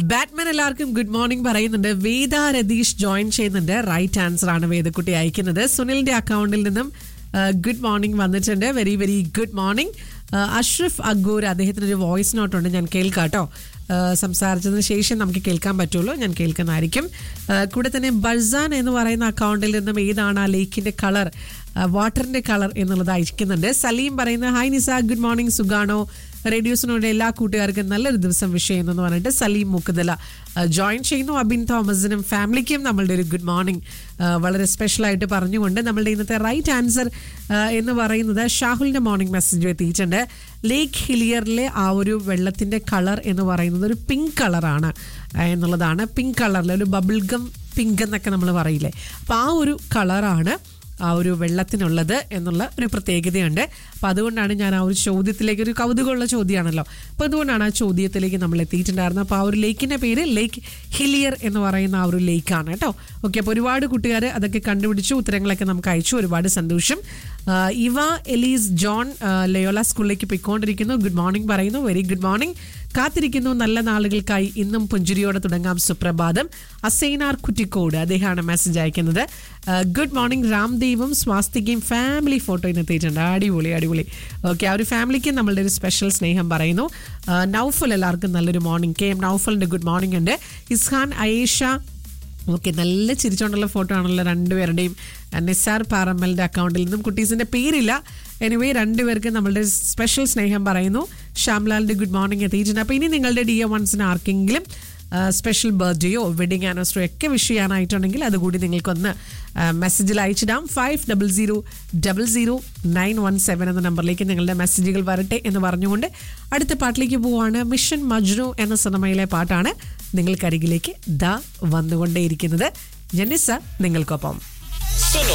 Batman എല്ലാവർക്കും good morning പറയുന്നുണ്ട് Veda Ratheesh join ചെയ്യുന്നുണ്ട് റൈറ്റ് ആൻസർ ആണ് വേദക്കുട്ടി അയക്കുന്നത് സുനിലിന്റെ അക്കൗണ്ടിൽ നിന്നും ഗുഡ് മോർണിംഗ് വന്നിട്ടുണ്ട് very very good morning Ashraf Agoor അദ്ദേഹത്തിന് ഒരു വോയിസ് നോട്ട് ഉണ്ട് ഞാൻ കേൾക്കാട്ടോ സംസാരിച്ചതിന് ശേഷം നമുക്ക് കേൾക്കാൻ പറ്റുള്ളൂ ഞാൻ കേൾക്കുന്നതായിരിക്കും ആ, കൂടെ തന്നെ ബൾസാൻ എന്ന് പറയുന്ന അക്കൗണ്ടിൽ നിന്നും ഏതാണ് ആ ലേക്കിന്റെ കളർ വാട്ടറിന്റെ കളർ എന്നുള്ളത് അയക്കുന്നുണ്ട് സലീം പറയുന്ന ഹായ് നിസ ഗുഡ് മോർണിംഗ് സുഗാണോ റേഡിയോസിനോട് എല്ലാ കൂട്ടുകാർക്കും നല്ലൊരു ദിവസം വിഷയം എന്ന് പറഞ്ഞിട്ട് സലീം മുക്കുതല ജോയിൻ ചെയ്യുന്നു അബിൻ തോമസിനും ഫാമിലിക്കും നമ്മളുടെ ഒരു ഗുഡ് മോർണിംഗ് വളരെ സ്പെഷ്യലായിട്ട് പറഞ്ഞുകൊണ്ട് നമ്മളുടെ ഇന്നത്തെ റൈറ്റ് ആൻസർ എന്ന് പറയുന്നത് ഷാഹുലിന്റെ മോർണിംഗ് മെസ്സേജ് എത്തിയിട്ടുണ്ട് ലേക്ക് ഹിലിയറിലെ ആ ഒരു വെള്ളത്തിന്റെ കളർ എന്ന് പറയുന്നത് ഒരു പിങ്ക് കളറാണ് എന്നുള്ളതാണ് പിങ്ക് കളറിൽ ഒരു ബബിൾഗം പിങ്ക് എന്നൊക്കെ നമ്മൾ പറയില്ലേ അപ്പോൾ ആ ഒരു കളറാണ് ആ ഒരു വെള്ളത്തിനുള്ളത് എന്നുള്ള ഒരു പ്രത്യേകതയുണ്ട് അപ്പോൾ അതുകൊണ്ടാണ് ഞാൻ ആ ഒരു ചോദ്യത്തിലേക്ക് ഒരു കൗതുകമുള്ള ചോദ്യമാണല്ലോ അപ്പോൾ അതുകൊണ്ടാണ് ആ ചോദ്യത്തിലേക്ക് നമ്മൾ എത്തിയിട്ടുണ്ടായിരുന്നത് അപ്പോൾ ആ ഒരു ലേക്കിൻ്റെ പേര് ലേക്ക് ഹിലിയർ എന്ന് പറയുന്ന ആ ഒരു ലേക്കാണ് കേട്ടോ ഓക്കെ അപ്പോൾ ഒരുപാട് കൂട്ടുകാർ അതൊക്കെ കണ്ടുപിടിച്ചു ഉത്തരങ്ങളൊക്കെ നമുക്ക് അയച്ചു ഒരുപാട് സന്തോഷം ആ, ഇവ എലീസ് ജോൺ ആ, ലയോല സ്കൂളിലേക്ക് പോയിക്കൊണ്ടിരിക്കുന്നു ഗുഡ് മോർണിംഗ് പറയുന്നു വെരി ഗുഡ് മോർണിംഗ് കാത്തിരിക്കുന്നു നല്ല നാളുകൾക്കായി ഇന്നും പുഞ്ചിരിയോടെ തുടങ്ങാം സുപ്രഭാതം അസൈനാർ കുറ്റിക്കോട് അദ്ദേഹമാണ് മെസ്സേജ് അയക്കുന്നത് ഗുഡ് മോർണിംഗ് രാംദേവും സ്വാസ്തികയും ഫാമിലി ഫോട്ടോ ഇന്ന് എത്തിയിട്ടുണ്ട് അടിപൊളി അടിപൊളി ഓക്കെ ആ ഒരു ഫാമിലിക്ക് നമ്മളുടെ ഒരു സ്പെഷ്യൽ സ്നേഹം പറയുന്നു ആ, നൗഫൽ എല്ലാവർക്കും നല്ലൊരു മോർണിംഗ് കെ എം നൗഫലിന്റെ ഗുഡ് മോർണിംഗ് ഉണ്ട് ഇസ്ഹാൻ അയേഷ ഓക്കെ നല്ല ചിരിച്ചോണ്ടുള്ള ഫോട്ടോ ആണല്ലോ രണ്ടുപേരുടെയും നിസാർ പാറമ്മലിന്റെ അക്കൗണ്ടിൽ നിന്നും കുട്ടീസിന്റെ പേരില്ല എനിവേ രണ്ടുപേർക്ക് നമ്മളുടെ സ്പെഷ്യൽ സ്നേഹം പറയുന്നു ശ്യാംലാലിന്റെ ഗുഡ് മോർണിംഗ് എത്തിയിട്ടുണ്ട് അപ്പോൾ ഇനി നിങ്ങളുടെ ഡി എ വൺസിന് ആർക്കെങ്കിലും സ്പെഷ്യൽ ബർത്ത്ഡേയോ വെഡിങ് ആനിവേഴ്സറിയോ ഒക്കെ വിഷ് ചെയ്യാനായിട്ടുണ്ടെങ്കിൽ അതുകൂടി നിങ്ങൾക്കൊന്ന് മെസ്സേജിൽ അയച്ചിടാം five double zero double zero nine one seven എന്ന നമ്പറിലേക്ക് നിങ്ങളുടെ മെസ്സേജുകൾ വരട്ടെ എന്ന് പറഞ്ഞുകൊണ്ട് അടുത്ത പാട്ടിലേക്ക് പോവാണ് മിഷൻ മജ്നു എന്ന സിനിമയിലെ പാട്ടാണ് നിങ്ങൾക്കരികിലേക്ക് ദ വന്നുകൊണ്ടേയിരിക്കുന്നത് ജനിസ നിങ്ങൾക്കൊപ്പം